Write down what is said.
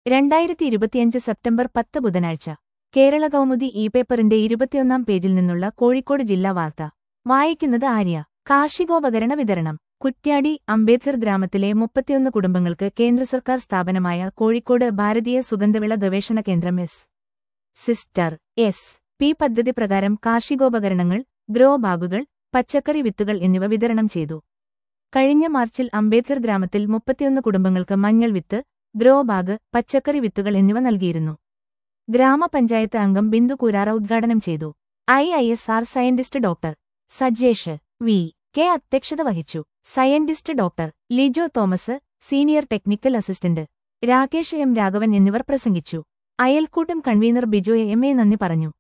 രണ്ടായിരത്തി ഇരുപത്തിയഞ്ച് സെപ്റ്റംബർ പത്ത് ബുധനാഴ്ച കേരള കൗമുദി ഇ പേപ്പറിന്റെ ഇരുപത്തിയൊന്നാം പേജിൽ നിന്നുള്ള കോഴിക്കോട് ജില്ലാ വാർത്ത വായിക്കുന്നത് ആര്യ കാർഷികോപകരണ വിതരണം കുറ്റ്യാടി അംബേദ്കർ ഗ്രാമത്തിലെ മുപ്പത്തിയൊന്ന് കുടുംബങ്ങൾക്ക് കേന്ദ്ര സർക്കാർ സ്ഥാപനമായ കോഴിക്കോട് ഭാരതീയ സുഗന്ധവിള ഗവേഷണ കേന്ദ്രം എസ് സിസ്റ്റർ എസ് പി പദ്ധതി പ്രകാരം കാർഷികോപകരണങ്ങൾ ഗ്രോ ബാഗുകൾ പച്ചക്കറി വിത്തുകൾ എന്നിവ വിതരണം ചെയ്തു കഴിഞ്ഞ മാർച്ചിൽ അംബേദ്കർ ഗ്രാമത്തിൽ മുപ്പത്തിയൊന്ന് കുടുംബങ്ങൾക്ക് മഞ്ഞൾ വിത്ത് ഗ്രോ ബാഗ് പച്ചക്കറി വിത്തുകൾ എന്നിവ നൽകിയിരുന്നു ഗ്രാമപഞ്ചായത്ത് അംഗം ബിന്ദു കുരാറ ഉദ്ഘാടനം ചെയ്തു I I S R scientist doctor Sajesh V K അധ്യക്ഷത വഹിച്ചു scientist doctor Lijo Thomas senior technical assistant Rakesh M Raghavan എന്നിവർ പ്രസംഗിച്ചു അയൽക്കൂട്ടം കൺവീനർ ബിജോയെ എം എ നന്ദി പറഞ്ഞു